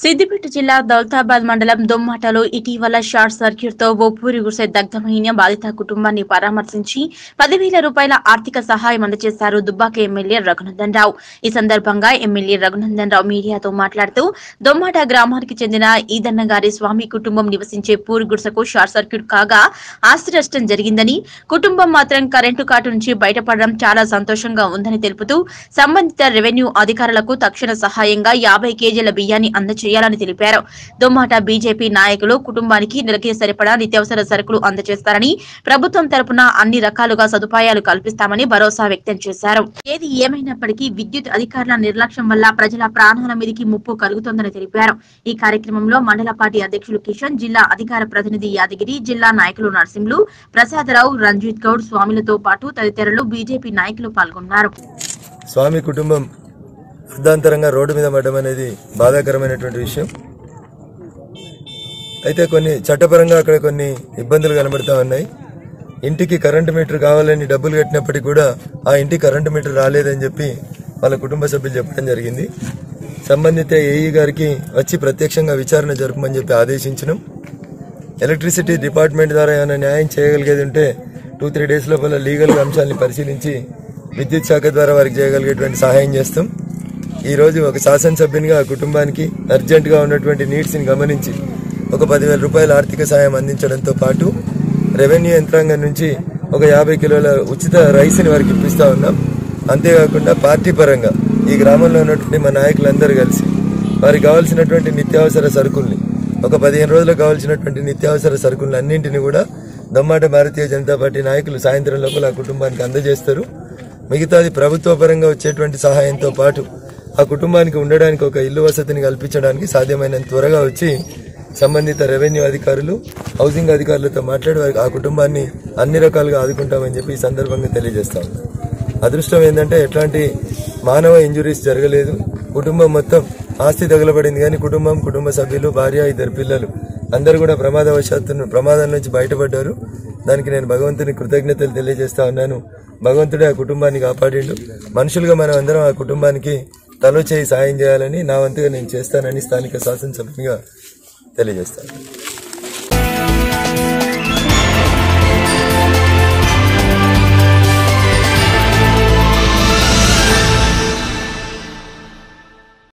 సిద్దిపేట జిల్లా దౌలతాబాద్ మండలం దొమ్మాటలో ఇటీవల షార్ట్ సర్క్యూట్ తో ఓ పూరి గుడిసె దగ్ధమైన బాధిత కుటుంబాన్ని పరామర్శించి పదివేల రూపాయల ఆర్థిక సహాయం అందజేశారు దుబ్బాక ఎమ్మెల్యే రఘునందన్ రావు ఈ సందర్భంగా ఎమ్మెల్యే రఘునందన్ రావు మీడియాతో మాట్లాడుతూ దొమ్మాట గ్రామానికి చెందిన ఈదన్న గారి స్వామి కుటుంబం నివసించే పూరి గుడిసెకు షార్ట్ సర్క్యూట్ కాగా ఆస్తి నష్టం జరిగిందని కుటుంబం మాత్రం కరెంటు కాటు నుంచి బయటపడడం చాలా సంతోషంగా ఉందని తెలుపుతూ సంబంధిత రెవెన్యూ అధికారులకు తక్షణ సహాయంగా యాభై కేజీల బియ్యాన్ని అందజేయాలని తెలిపారు దొమ్మాట బీజేపీ నాయకులు కుటుంబానికి నెలకి సరిపడా నిత్యావసర సరుకులు అందజేస్తారని ప్రభుత్వం తరపున అన్ని రకాలుగా సదుపాయాలు కల్పిస్తామని భరోసా వ్యక్తం చేశారు ఏది ఏమైనప్పటికీ విద్యుత్ అధికారుల నిర్లక్ష్యం వల్ల ప్రజల ప్రాణాల మీదకి ముప్పు కలుగుతోందని తెలిపారు ఈ కార్యక్రమంలో మండల పార్టీ అధ్యక్షులు కిషన్ జిల్లా అధికార ప్రతినిధి యాదగిరి జిల్లా నాయకులు నరసింహులు ప్రసాదరావు రంజిత్ గౌడ్ స్వాములతో పాటు తదితరులు బీజేపీ నాయకులు పాల్గొన్నారు స్వామి కుటుంబం అర్ధాంతరంగా రోడ్డు మీద పడడం అనేది బాధాకరమైనటువంటి విషయం అయితే కొన్ని చట్టపరంగా అక్కడ కొన్ని ఇబ్బందులు కనబడతా ఉన్నాయి ఇంటికి కరెంటు మీటర్ కావాలని డబ్బులు కట్టినప్పటికీ కూడా ఆ ఇంటికి కరెంటు మీటర్ రాలేదని చెప్పి వాళ్ళ కుటుంబ సభ్యులు చెప్పడం జరిగింది సంబంధిత ఏఈ గారికి వచ్చి ప్రత్యక్షంగా విచారణ జరపమని చెప్పి ఆదేశించడం ఎలక్ట్రిసిటీ డిపార్ట్మెంట్ ద్వారా ఏమైనా న్యాయం చేయగలిగేది ఉంటే టూ త్రీ డేస్ లోపల లీగల్ అంశాన్ని పరిశీలించి విద్యుత్ శాఖ ద్వారా వారికి చేయగలిగేటువంటి సహాయం చేస్తాం ఈ రోజు ఒక శాసనసభ్యునిగా ఆ కుటుంబానికి అర్జెంట్ గా ఉన్నటువంటి నీడ్స్ ని గమనించి ఒక పదివేల రూపాయల ఆర్థిక సాయం అందించడంతో పాటు రెవెన్యూ యంత్రాంగం నుంచి ఒక యాభై కిలోల ఉచిత రైస్ ని వారికి ఇప్పిస్తా ఉన్నాం అంతేకాకుండా పార్టీ పరంగా ఈ గ్రామంలో ఉన్నటువంటి మా నాయకులందరూ కలిసి వారికి కావాల్సినటువంటి నిత్యావసర సరుకుల్ని ఒక పదిహేను రోజులకు కావాల్సినటువంటి నిత్యావసర సరుకులను అన్నింటినీ కూడా దమ్మాట భారతీయ జనతా పార్టీ నాయకులు సాయంత్రం లోపల ఆ కుటుంబానికి అందజేస్తారు మిగతాది ప్రభుత్వ పరంగా వచ్చేటువంటి సహాయంతో పాటు ఆ కుటుంబానికి ఉండడానికి ఒక ఇల్లు వసతిని కల్పించడానికి సాధ్యమైనంత త్వరగా వచ్చి సంబంధిత రెవెన్యూ అధికారులు హౌసింగ్ అధికారులతో మాట్లాడి వారికి ఆ కుటుంబాన్ని అన్ని రకాలుగా ఆదుకుంటామని చెప్పి ఈ సందర్భంగా తెలియజేస్తా ఉన్నాం అదృష్టం ఏంటంటే ఎట్లాంటి మానవ ఇంజురీస్ జరగలేదు కుటుంబం మొత్తం ఆస్తి తగలబడింది కానీ కుటుంబం కుటుంబ సభ్యులు భార్య ఇద్దరు పిల్లలు అందరూ కూడా ప్రమాదవశాత్తు ప్రమాదం నుంచి బయటపడ్డారు దానికి నేను భగవంతుని కృతజ్ఞతలు తెలియజేస్తా ఉన్నాను భగవంతుడే ఆ కుటుంబాన్ని కాపాడిండు మనుషులుగా మనం అందరం ఆ కుటుంబానికి తలో చేయి సాయం చేయాలని నా వంతుగా నేను చేస్తానని స్థానిక శాసనసభ్యునిగా తెలియజేస్తాను